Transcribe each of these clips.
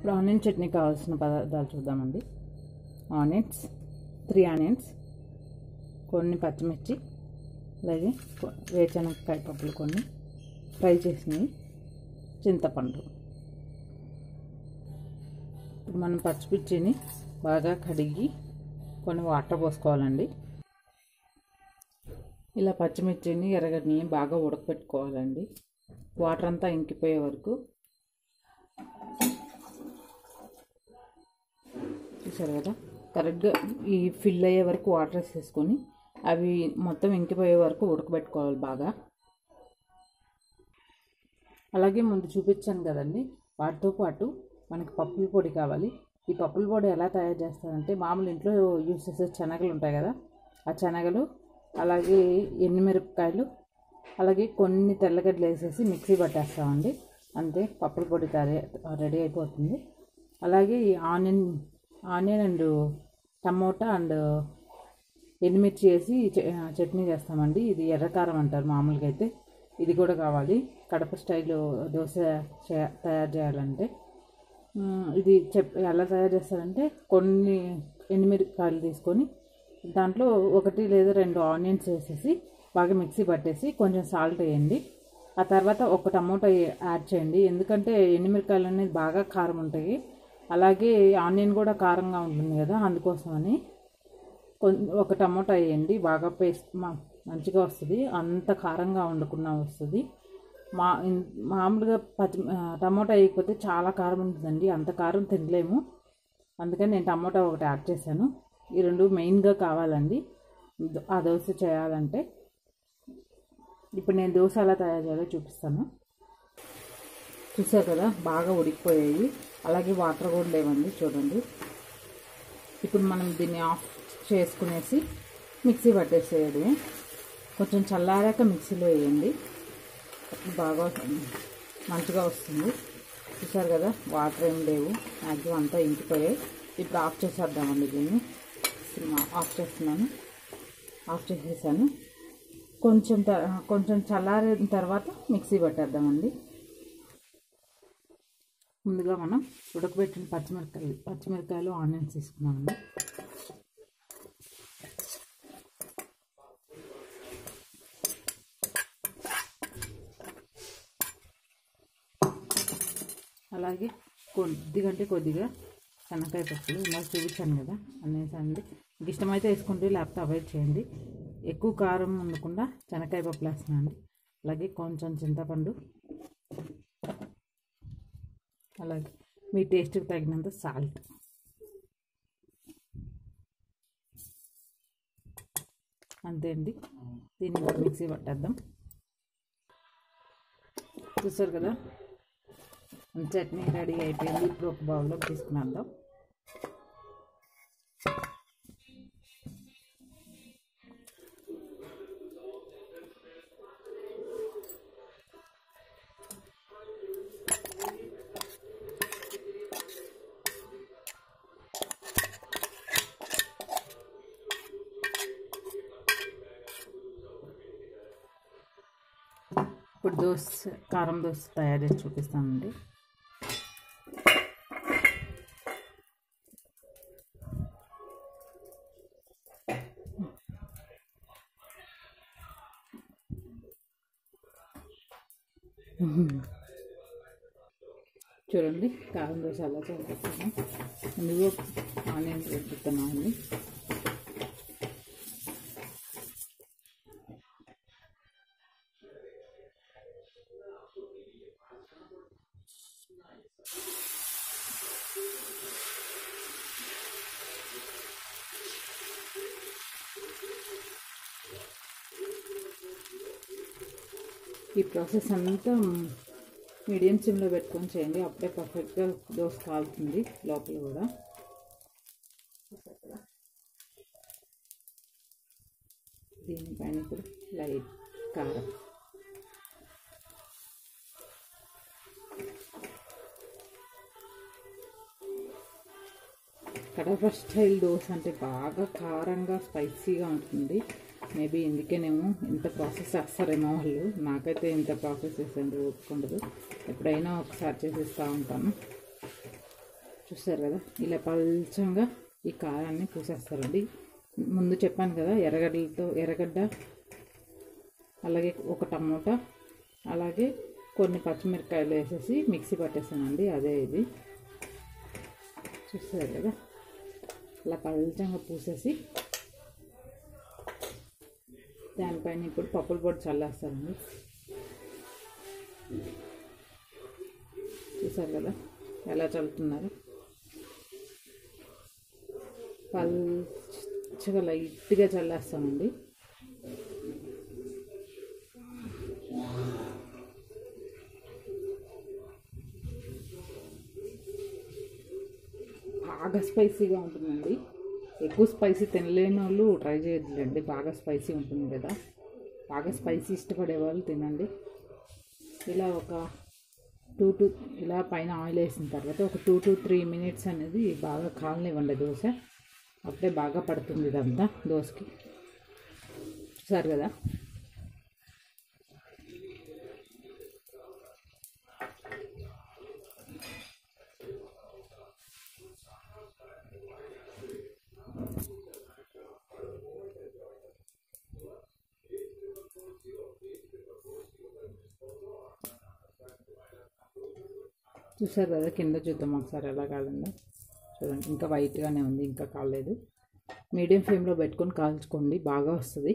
ఇప్పుడు ఆనియన్ చట్నీ కావాల్సిన పదార్థాలు చూద్దామండి ఆనియన్స్ త్రీ ఆనియన్స్ కొన్ని పచ్చిమిర్చి అలాగే కొ- వేరుశనగకాయ పప్పులు కొన్ని ఫ్రై చేసినవి చింతపండు ఇప్పుడు మనం పచ్చిమిర్చిని బాగా కడిగి కొన్ని వాటర్ పోసుకోవాలండి ఇలా పచ్చిమిర్చిని ఎర్రగడ్డని బాగా ఉడకపెట్టుకోవాలండి వాటర్ అంతా ఇంకిపోయే వరకు చూసారు కదా కరెక్ట్గా ఈ ఫిల్ అయ్యే వరకు వాటర్ వేసేసుకొని అవి మొత్తం ఇంకిపోయే వరకు ఉడకబెట్టుకోవాలి బాగా అలాగే ముందు చూపించాను కదండి వాటితో పాటు మనకి పప్పుల పొడి కావాలి ఈ పప్పుల పొడి ఎలా తయారు చేస్తారంటే మామూలు ఇంట్లో యూస్ చేసే శనగలు ఉంటాయి కదా ఆ శనగలు అలాగే ఎండుమిరపకాయలు అలాగే కొన్ని తెల్లగడ్డలు వేసేసి మిక్సీ పట్టేస్తామండి అంతే పప్పుల పొడి తయారు రెడీ అయిపోతుంది అలాగే ఈ onion onion and tomato and ఎండుమిర్చి వేసి చ- చట్నీ చేస్తామండి ఇది ఎర్రకారం అంటారు మామూలుగా అయితే ఇది కూడా కావాలి కడప స్టైల్ దోశ చే- తయారు చేయాలంటే మ్, ఇది చెప్ ఎలా తయారు చేస్తారంటే కొన్ని ఎండుమిరపకాయలు తీసుకొని దాంట్లో ఒకటి లేదా రెండు ఆనియన్స్ వేసేసి బాగా మిక్సీ పట్టేసి కొంచెం సాల్ట్ వేయండి ఆ తర్వాత ఒక టమోటా ఏ- యాడ్ చేయండి ఎందుకంటే ఎండుమిరపకాయలు అనేది బాగా కారం ఉంటాయి అలాగే ఆనియన్ కూడా కారంగా ఉంటుంది కదా అందుకోసమని కొం- ఒక టమోటా వేయండి బాగా పేస్ట్ మా మంచిగా వస్తుంది అంత కారంగా వండుకున్నా వస్తుంది మా ఇన్- మామూలుగా పచ్చి ఆ, టమోటా వేయకపోతే చాలా కారం ఉంటుందండి అంత కారం తినలేము అందుకని నేను టమోటా ఒకటి యాడ్ చేశాను ఈ రెండు మెయిన్గా కావాలండి ద- ఆ దోశ చేయాలంటే ఇప్పుడు నేను దోశ ఎలా తయారు చేయాలో చూపిస్తాను చూసారు కదా బాగా ఉడికిపోయాయి అలాగే వాటర్ కూడా లేవండి చూడండి ఇప్పుడు మనం దీన్ని ఆఫ్ చేసుకునేసి మిక్సీ పట్టేసేది కొంచెం చల్లారాక మిక్సీలో వేయండి అప్పుడు బాగా మంచిగా వస్తుంది చూసారు కదా వాటర్ ఏం లేవు మ్యాక్సిమం అంతా ఇంకిపోయాయి ఇప్పుడు ఆఫ్ చేసేద్దామండి దీన్ని సినిమా ఆఫ్ చేస్తున్నాను ఆఫ్ చేసేసాను కొంచెం త- కొంచెం చల్లారిన తర్వాత మిక్సీ పట్టేద్దామండి ముందుగా మనం ఉడకబెట్టిన పచ్చిమిరపకాయలు పచ్చిమిరపకాయలు ఆనియన్స్ తీసుకున్నామండి అలాగే కొద్దిగా అంటే కొద్దిగా శనక్కాయ పప్పులు ఇందాక చూపించాను కదా అనేసండి మీకు ఇష్టమైతే వేసుకుంటే లేకపోతే అవాయిడ్ చేయండి ఎక్కువ కారం ఉండకుండా శనక్కాయ పప్పులు వేస్తున్నాను అలాగే కొంచెం చింతపండు అలాగే మీ టేస్ట్కి తగినంత సాల్ట్ అంతే అండి దీన్ని కూడా మిక్సీ పట్టేద్దాం చూసారు కదా చట్నీ రెడీ అయిపోయింది ఇప్పుడు ఒక బౌల్లో తీసుకునేద్దాం ఇప్పుడు దోశ కారం దోశ తయారు చేసి చూపిస్తానండి చూడండి కారం దోశ అలా చేస్తాను ముందుగా ఆనియన్ పెట్టుతున్నామండి ఈ ప్రాసెస్ అంతా మీడియం సిమ్లో పెట్టుకొని చేయండి అప్పుడే పర్ఫెక్ట్గా దోశ కాలుతుంది లోపల కూడా దీనిపైన ఇప్పుడు లైట్ కారం కడప స్టైల్ దోశ అంటే బాగా కారంగా స్పైసీగా ఉంటుంది మేబీ ఎందుకేనేమో ఇంత ప్రాసెస్ చేస్తారేమో వాళ్ళు నాకైతే ఇంత ప్రాసెస్ చేసేందుకు ఒప్పుకుండదు ఎప్పుడైనా ఒకసారి చేసేస్తూ ఉంటాను చూస్తారు కదా ఇలా పల్చంగా ఈ కారాన్ని పూసేస్తారండి ముందు చెప్పాను కదా ఎర్రగడ్డలతో ఎర్రగడ్డ అలాగే ఒక టమోటా అలాగే కొన్ని పచ్చిమిరపకాయలు వేసేసి మిక్సీ పట్టేస్తానండి అదే ఇది చూస్తారు కదా అలా పల్చంగా పూసేసి దానిపైన ఇప్పుడు పప్పుల పొడి చల్లేస్తానండి చూసారు కదా ఎలా చల్లుతున్నారు పల్చగా లైట్గా చల్లేస్తామండి బాగా స్పైసీగా ఉంటుందండి ఎక్కువ స్పైసీ తినలేని వాళ్ళు ట్రై చేయొద్దులేండి బాగా స్పైసీ ఉంటుంది కదా బాగా స్పైసీ ఇష్టపడే వాళ్ళు తినండి ఇలా ఒక టూ టు ఇలా పైన ఆయిల్ వేసిన తర్వాత ఒక టూ టు త్రీ మినిట్స్ అనేది బాగా కాలనివ్వండి దోశ అప్పుడే బాగా పడుతుంది ఇదంతా దోశకి చూసారు కదా చూసారు కదా కింద చూద్దాం ఒకసారి ఎలా కాలిందో చూడండి ఇంకా వైట్గానే ఉంది ఇంకా కాలేదు మీడియం ఫ్లేమ్లో పెట్టుకొని కాల్చుకోండి బాగా వస్తుంది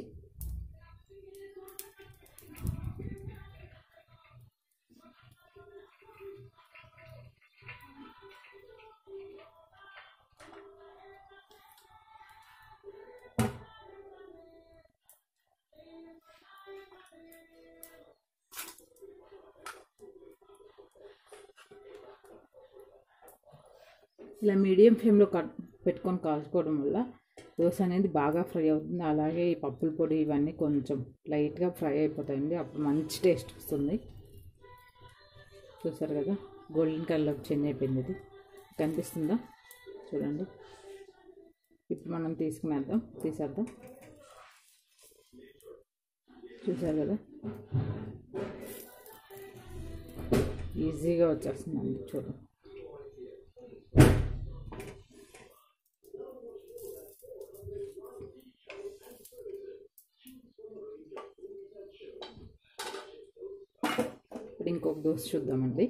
ఇలా మీడియం ఫ్లేమ్లో కట్ పెట్టుకొని కాల్చుకోవడం వల్ల దోశ అనేది బాగా ఫ్రై అవుతుంది అలాగే ఈ పప్పుల పొడి ఇవన్నీ కొంచెం లైట్గా ఫ్రై అయిపోతాయండి అప్పుడు మంచి టేస్ట్ వస్తుంది చూసారు కదా గోల్డెన్ కలర్లోకి చేంజ్ అయిపోయింది ఇది కనిపిస్తుందా చూడండి ఇప్పుడు మనం తీసుకునేద్దాం తీసేద్దాం చూసారు కదా ఈజీగా వచ్చేస్తుందండి చూడండి ఇప్పుడు ఇంకొక దోశ చూద్దామండి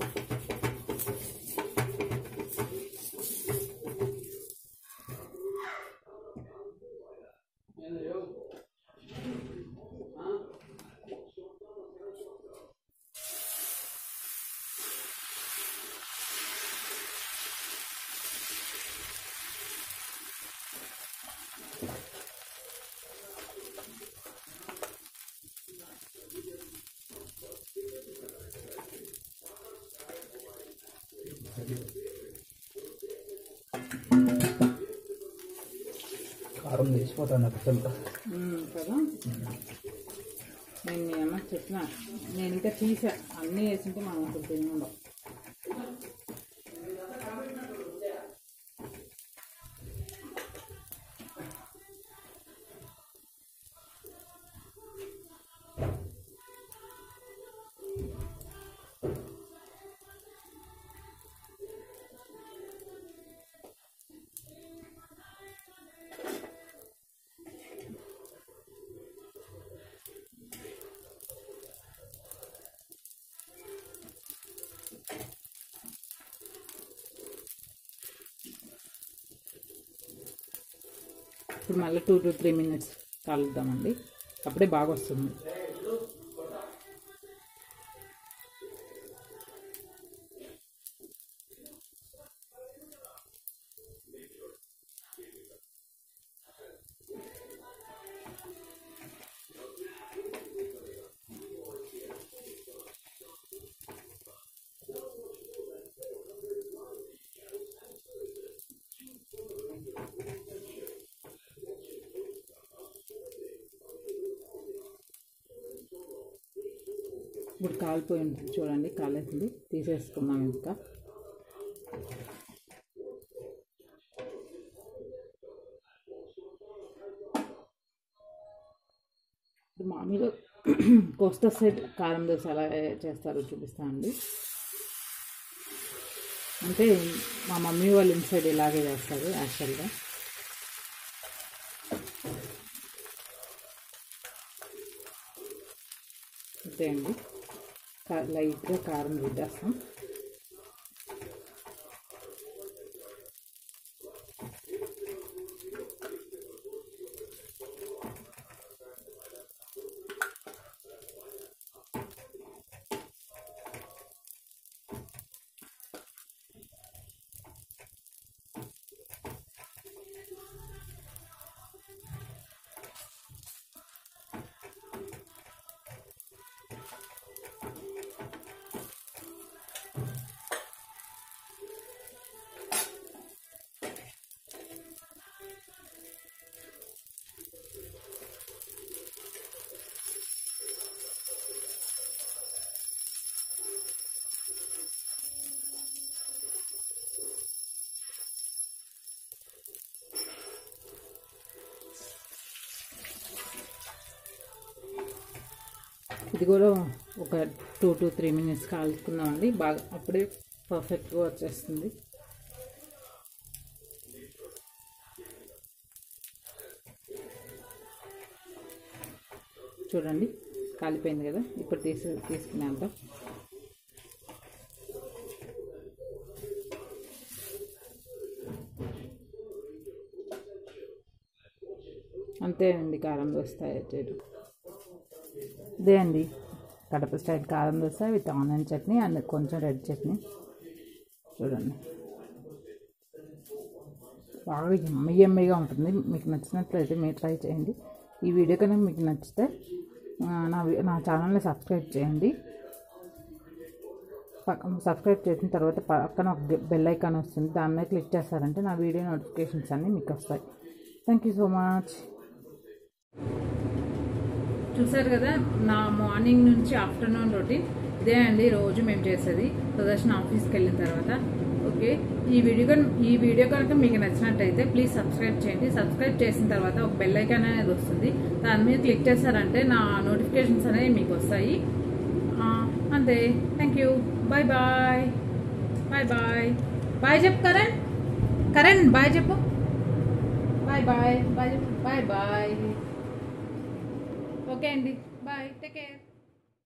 కారం తెలిసిపోతాను అక్కడ చెమట మ్మ్, కదా నేను మీ అమ్మకి చెప్పిన నేను ఇంకా తీసా అన్నీ వేసింటే మనం అసలు తినడం ఇప్పుడు మళ్ళీ టూ టు త్రీ మినిట్స్ కాలుద్దామండి అప్పుడే బాగా వస్తుంది ఇప్పుడు కాలిపోయి ఉంటుంది చూడండి కాలేసింది తీసేసుకున్నాం ఇంకా ఇప్పుడు మామూలుగా కోస్తా సైడ్ కారం దోశ ఎలా చేస్తారో చూపిస్తానండి అంటే మా మమ్మీ వాళ్ళు ఇన్సైడ్ ఇలాగే చేస్తారు యాక్చువల్గా అంతే అండి కా- లైట్గా కారం రుద్దేస్తాం ఇది కూడా ఒక టూ టు త్రీ మినిట్స్ కాల్చుకుందామండి బాగా అప్పుడే పర్ఫెక్ట్గా వచ్చేస్తుంది చూడండి కాలిపోయింది కదా ఇప్పుడు తీసి తీసుకునేద్దాం అంతే అండి కారం దోశ తయారు చేయడం ఇదే అండి కడప స్టైల్ కారం dosa with onion chutney and కొంచెం రెడ్ చట్నీ చూడండి బాగా ఎమ్మి ఎమ్మిగా ఉంటుంది మీకు నచ్చినట్లయితే మీరు ట్రై చేయండి ఈ వీడియో కనుక మీకు నచ్చితే ఆ, నా వి- నా ఛానల్ని సబ్స్క్రైబ్ చేయండి పక్క సబ్స్క్రైబ్ చేసిన తర్వాత పక్కన ఒక గె- బెల్ ఐకాన్ వస్తుంది దాని మీద క్లిక్ చేస్తారంటే నా వీడియో నోటిఫికేషన్స్ అన్నీ మీకు వస్తాయి థ్యాంక్ యూ సో మచ్ చూసారు కదా నా మార్నింగ్ నుంచి ఆఫ్టర్నూన్ రొటీన్ ఇదే అండి రోజు మేము చేసేది సుదర్శన్ ఆఫీస్కి వెళ్ళిన తర్వాత ఓకే ఈ వీడియో కన్- ఈ వీడియో కనుక మీకు నచ్చినట్టయితే ప్లీజ్ సబ్స్క్రైబ్ చేయండి సబ్స్క్రైబ్ చేసిన తర్వాత ఒక బెల్ ఐకాన్ అనేది వస్తుంది దాని మీద క్లిక్ చేశారంటే నా నోటిఫికేషన్స్ అనేవి మీకు వస్తాయి ఆ, అంతే thank you bye bye bye bye bye చెప్పు కరణ్ కరణ్ బాయ్ చెప్పు బాయ్ బాయ్ బాయ్ చెప్పు బాయ్ బాయ్ ఓకే అండి బాయ్ టేక్ కేర్